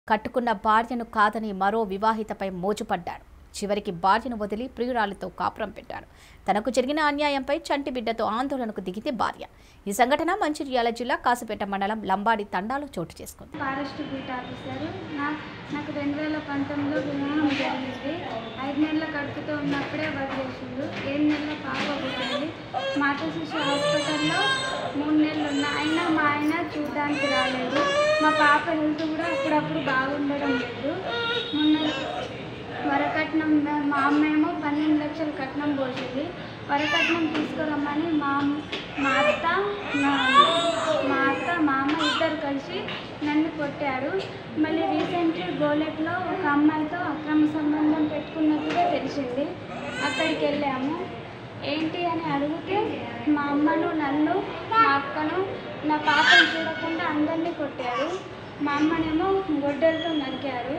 కట్టుకున్న భార్యను కాదని మరో వివాహితపై మోజుపడ్డాడు చివరికి భార్యను వదిలి ప్రియురాలితో కాపురం పెట్టాడు తనకు జరిగిన అన్యాయంపై చంటి బిడ్డతో ఆందోళనకు దిగితే భార్య ఈ సంఘటన మంచిర్యాల జిల్లా కాసిపేట మండలం లంబాడి తండాలో చోటు చేసుకుంది ఫారెస్ట్ బీట్ ఆఫీసర్ నా నాకు రెండు వేల పంతొమ్మిదిలో వివాహం జరిగింది ఐదు నెలల కడుపుతో ఉన్నప్పుడే వదిలేసిండు ఏడు నెలల పాప పుట్టింది మాతా శిశు హాస్పిటల్లో మూడు నెలలు ఉన్న అయినా మా ఆయన చూడడానికి రాలేదు మా పాప హెల్త్ కూడా అప్పుడప్పుడు బాగుండడం లేదు మొన్న వరకట్నం మా అమ్మ ఏమో పన్నెండు లక్షల కట్నం పోసింది వరకట్నం తీసుకురమ్మని మా అమ్మ- మా అత్త నా మా అత్త మా అమ్మ ఇద్దరు కలిసి నన్ను కొట్టారు మళ్ళీ రీసెంట్లీ గోలెట్లో ఒక అమ్మాయితో అక్రమ సంబంధం పెట్టుకున్నట్టుగా తెలిసింది అక్కడికి వెళ్ళాము ఏంటి అని అడిగితే మా అమ్మను నన్ను మా అక్కను నా పాపను చూడకుండా అందరినీ కొట్టారు మా అమ్మనేమో గొడ్డలతో నరికారు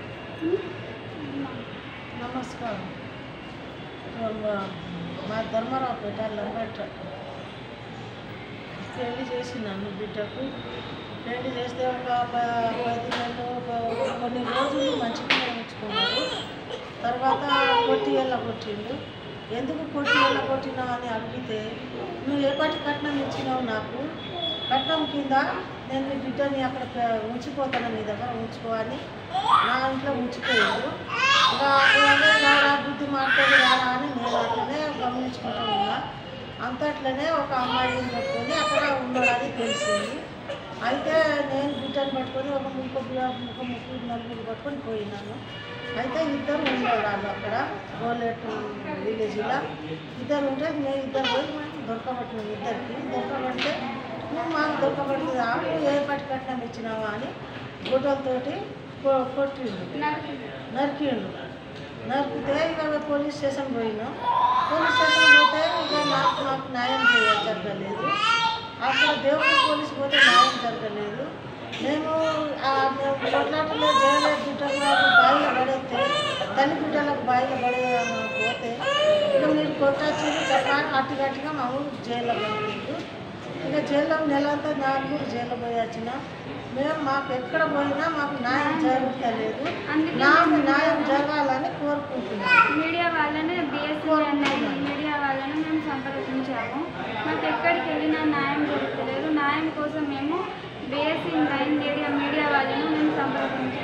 నమస్కారం మా- మా ధర్మరావు పేట లంబెట్ట పెళ్లి చేసినాను బిడ్డకు పెళ్లి చేస్తే ఒక ప- పది నెలలు ఒక కొన్ని రోజులు మంచిగా ఉంచుకున్నారు తర్వాత కొట్టి ఎల్ల కొట్టిండు ఎందుకు కొట్టి ఎల్ల కొట్టినావు అని అడిగితే నువ్వు ఏ పాటి కట్నం ఇచ్చినావు నాకు కట్నం కింద నేను నీ బిడ్డని అక్కడ పె- ఉంచిపోతాను నీ దగ్గర ఉంచుకో అని నా ఇంట్లో ఉంచిపోయాడు ఇంకా అట్లనే రారా బుద్ధి మాట్లాడి రారా అని నేను అట్లనే గమనించుకుంటూ ఉన్నా అంతట్లనే ఒక అమ్మాయిని పట్టుకొని అక్కడ ఉన్నాడని తెలిసింది అయితే నేను బిడ్డను పట్టుకొని ఒక ముక్క ముక్క ముక్కు నలుగురు పట్టుకొని పోయినాను అయితే ఇద్దరు ఉండేవాళ్ళు అక్కడ గోలెట్ విలేజ్లో ఇద్దరు ఉంటే మేము ఇద్దరు పోయి మాకు దొరకబట్టినాం ఇద్దరికి దొరకబడితే నువ్వు మాకు దొరకబడుతుంది నువ్వు ఏ పట్టి కట్నం ఇచ్చినావా అని గుడ్డలతోటి కొ- కొట్టిండు నరికిండు నరికితే ఇక పోలీస్ స్టేషన్ పోయినాం పోలీస్ స్టేషన్ పోతే ఇక నాకు నాకు న్యాయం చేయ జరగలేదు అక్కడ దేవుడి పోలీస్ పోతే న్యాయం జరగలేదు మేము ఆ మేము కొట్లాటలో జైలు బిడ్డలకు బాయిలో పడేస్తే తల్లి బిడ్డలకు బాయిలో పడే పోతే ఇక మీరు కొట్టచ్చు చెప్పాలి అట్టి గట్టిగా మాము జైల్లో పంపిండు ఇక జైల్లో నెలంతా నాకు కూడా జైల్లో పోయి వచ్చిన మేము మాకు ఎక్కడ పోయినా మాకు న్యాయం జరుగుతలేదు అందుకే నాకు న్యాయం జరగాలని కోరుకుంటున్నాను మీడియా వాళ్ళని బిఎస్సీ అన్నది మీడియా వాళ్ళని మేము సంప్రదించాము మాకు ఎక్కడికి వెళ్ళినా న్యాయం జరుగుతలేదు న్యాయం కోసం మేము బిఎస్సీ నైన్ మీడియా మీడియా వాళ్ళను మేము సంప్రదించాము